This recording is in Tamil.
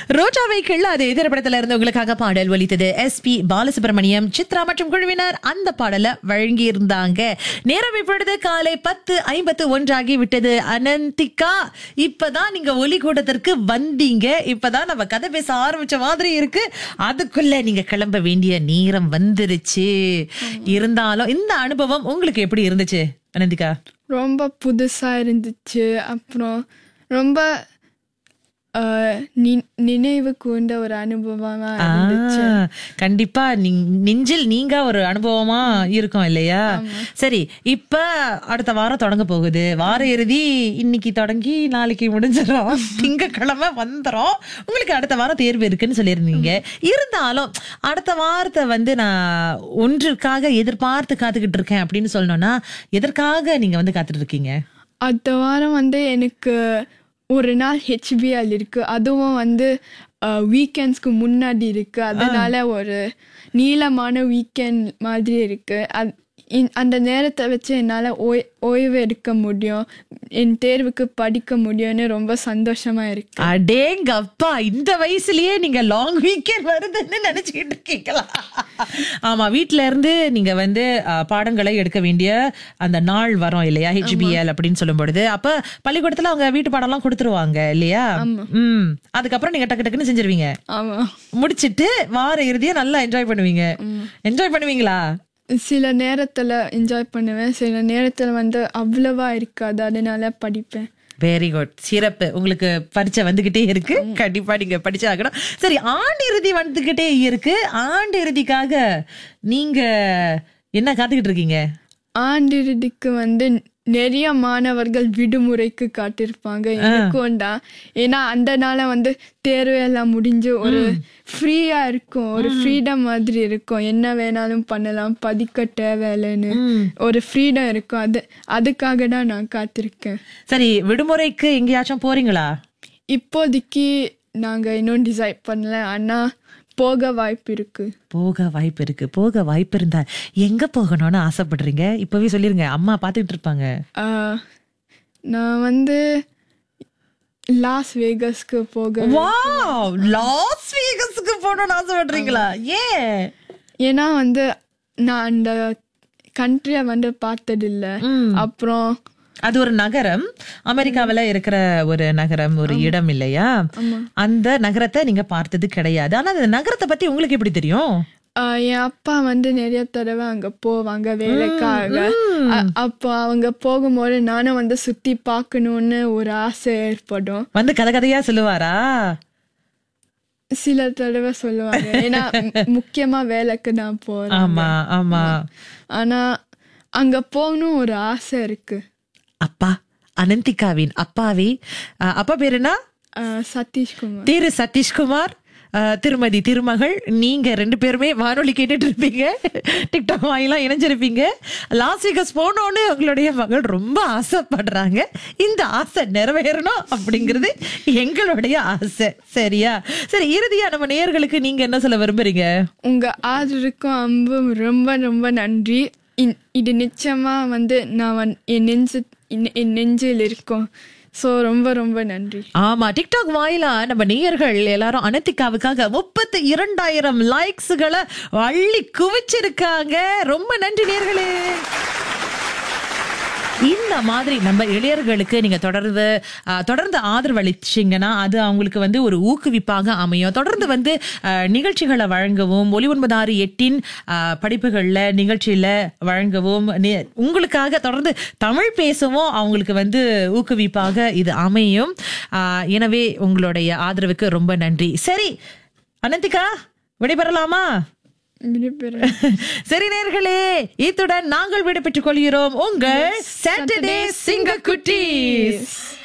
ரோஜாவை கிள்ளாது திரைப்படத்துல இருந்து உங்களுக்காக பாடல் ஒலித்தது எஸ் பி பாலசுப்ரமணியம் சித்ரா மற்றும் குழுவினர் அந்த பாடலை வழங்கி இருந்தாங்க நேரம் இப்பொழுது காலை பத்து ஐம்பத்து ஒன்றாகி விட்டது அனந்திகா இப்பதான் நீங்க ஒலி கூட்டத்திற்கு வந்தீங்க இப்பதான் நம்ம கதை பேச ஆரம்பிச்ச மாதிரி இருக்கு அதுக்குள்ள நீங்க கிளம்ப வேண்டிய நேரம் வந்துருச்சு இருந்தாலும் இந்த அனுபவம் உங்களுக்கு எப்படி இருந்துச்சு அனந்திகா ரொம்ப புதுசா இருந்துச்சு அப்புறம் ரொம்ப அஹ், நி- நினைவு கூர்ந்த ஒரு அனுபவமா இருந்துச்சு ஆ, கண்டிப்பா நீ- நெஞ்சில் நீங்க ஒரு அனுபவமா இருக்கும் இல்லையா சரி இப்ப அடுத்த வாரம் தொடங்க போகுது வார இறுதி இன்னைக்கு தொடங்கி நாளைக்கு முடிஞ்சிடும் திங்கக்கிழமை வந்துரும் உங்களுக்கு அடுத்த வாரம் தேர்வு இருக்குன்னு சொல்லியிருந்தீங்க இருந்தாலும் அடுத்த வாரத்தை வந்து நான் ஒன்றுக்காக எதிர்பார்த்து காத்துக்கிட்டு இருக்கேன் அப்படின்னு சொல்லணும்னா எதற்காக நீங்க வந்து காத்துட்டு இருக்கீங்க அடுத்த வாரம் வந்து எனக்கு ஒரு நாள் ஹெச்பிஎல் இருக்கு அதுவும் வந்து வீக்கெண்ட்ஸ்க்கு முன்னாடி இருக்கு அதனால ஒரு நீளமான வீக்கெண்ட் மாதிரி இருக்கு அது இந்- அந்த நேரத்தை வச்சு என்னால் ஓய் ஓய்வு எடுக்க முடியும் என் தேர்வுக்கு படிக்க முடியும்னு ரொம்ப சந்தோஷமா இருக்கு அடேங்கப்பா இந்த வயசுலயே நீங்க லாங் வீக்கெண்ட் வருதுன்னு நினைச்சுக்கிட்டு இருக்கீங்களா ஆமா வீட்ல இருந்து நீங்க வந்து அஹ், பாடங்களை எடுக்க வேண்டிய அந்த நாள் வரும் இல்லையா ஹெச்பிஎல் அப்படின்னு சொல்லும் பொழுது அப்ப பள்ளிக்கூடத்துல அவங்க வீட்டு பாடம்லாம் கொடுத்துருவாங்க இல்லையா ம் அதுக்கப்புறம் நீங்க டக்கு டக்குன்னு செஞ்சிருவீங்க ஆமாம் முடிச்சிட்டு வார இறுதியா நல்லா என்ஜாய் பண்ணுவீங்க என்ஜாய் பண்ணுவீங்களா சில நேரத்தில் என்ஜாய் பண்ணுவேன் சில நேரத்தில் வந்து அவ்வளவா இருக்காது அதனால படிப்பேன் வெரி குட் சிறப்பு உங்களுக்கு பரீட்சை வந்துகிட்டே இருக்கு கண்டிப்பா நீங்க படிச்சாகணும் சரி ஆண்டு இறுதி வந்துகிட்டே இருக்கு ஆண்டு இறுதிக்காக நீங்க என்ன காத்துக்கிட்டு இருக்கீங்க ஆண்டிறுதிக்கு வந்து நிறைய மாணவர்கள் விடுமுறைக்கு காட்டிருப்பாங்க எனக்கும் தான் ஏன்னா அந்த நாள வந்து தேர்வு எல்லாம் முடிஞ்சு ஒரு ஃப்ரீயா இருக்கும் ஒரு ஃப்ரீடம் மாதிரி இருக்கும் என்ன வேணாலும் பண்ணலாம் படிக்க தேவையில்லைன்னு ஒரு ஃப்ரீடம் இருக்கும் அது அதுக்காக தான் நான் காத்திருக்கேன் சரி விடுமுறைக்கு எங்கேயாச்சும் போறீங்களா இப்போதைக்கு நாங்க இன்னும் டிசைட் பண்ணல ஆனா போக வாய்ப்பு இருக்கு போக வாய்ப்பு இருக்கு போக வாய்ப்பு இருந்தா எங்க போகணும்னு ஆசைப்படுறீங்க இப்பவே சொல்லிருங்க அம்மா பாத்துக்கிட்டு இருப்பாங்க ஆஹ், நான் வந்து லாஸ் வேகஸ்க்கு போக வாவ் லாஸ் வேகஸ்க்கு போகணும்னு ஆசைப்படுறீங்களா ஏன் ஏன்னா வந்து நான் அந்த கண்ட்ரியை வந்து பார்த்ததில்ல அப்புறம் அது ஒரு நகரம் அமெரிக்காவுல இருக்கிற ஒரு நகரம் ஒரு இடம் இல்லையா அந்த நகரத்தை நீங்க பார்த்தது கிடையாது ஆனா அந்த நகரத்தை பத்தி உங்களுக்கு எப்படி தெரியும் ஆஹ், என் அப்பா வந்து நிறைய தடவை அங்க போவாங்க வேலைக்காக அ- அப்போ அவங்க போகும்போது நானும் வந்து சுத்தி பார்க்கணும்னு ஒரு ஆசை ஏற்படும் வந்து கதை கதையா சொல்லுவாரா சில தடவை சொல்லுவாங்க ஏன்னா மு- முக்கியமா வேலைக்கு நான் போறேன் ஆமா ஆமா ஆனா அங்க போகணும் ஒரு ஆசை இருக்கு அப்பா அனந்திகாவின் அப்பாவே அஹ், அப்பா பேர் என்ன ஆஹ், சதீஷ்குமார் திரு சதீஷ்குமார் அஹ், திருமதி திருமகள் நீங்க ரெண்டு பேருமே வானொலி கேட்டுட்டு இருப்பீங்க டிக்டாக் வாயிலாம் இணைஞ்சிருப்பீங்க லாஸ் வேகஸ் போனோன்னு உங்களுடைய மகள் ரொம்ப ஆசைப்படுறாங்க இந்த ஆசை நிறைவேறணும் அப்படிங்கிறது எங்களுடைய ஆசை சரியா சரி இறுதியா நம்ம நேயர்களுக்கு நீங்க என்ன சொல்ல விரும்புறீங்க உங்க ஆதரவுக்கும் அன்பும் ரொம்ப ரொம்ப நன்றி இன்- இது நிச்சயமா வந்து நான் வந்து என் நெஞ்சு என் என் நெஞ்சில் இருக்கும் ஸோ ரொம்ப ரொம்ப நன்றி ஆமா டிக்டாக் வாயிலா நம்ம நேயர்கள் எல்லாரும் அனத்திகாவுக்காக முப்பத்தி இரண்டாயிரம் லைக்ஸ்களை அள்ளி குவிச்சிருக்காங்க ரொம்ப நன்றி நேயர்களே இந்த மாதிரி நம்ம இளையர்களுக்கு நீங்க தொடர்ந்து ஆஹ், தொடர்ந்து ஆதரவு அளிச்சீங்கன்னா அது அவங்களுக்கு வந்து ஒரு ஊக்குவிப்பாக அமையும் தொடர்ந்து வந்து ஆஹ், நிகழ்ச்சிகளை வழங்கவும் ஒலி ஒன்பதாறு எட்டின் ஆஹ், படிப்புகள்ல நிகழ்ச்சியில வழங்கவும் நி- உங்களுக்காக தொடர்ந்து தமிழ் பேசவும் அவங்களுக்கு வந்து ஊக்குவிப்பாக இது அமையும் ஆஹ், எனவே உங்களுடைய ஆதரவுக்கு ரொம்ப நன்றி சரி அனந்திகா விடைபெறலாமா விடைபெறுகிறேன். சரி நேர்களே இத்துடன் நாங்கள் விடைபெற்றுக் கொள்கிறோம் உங்கள் சாட்டர்டே சிங்க குட்டீஸ்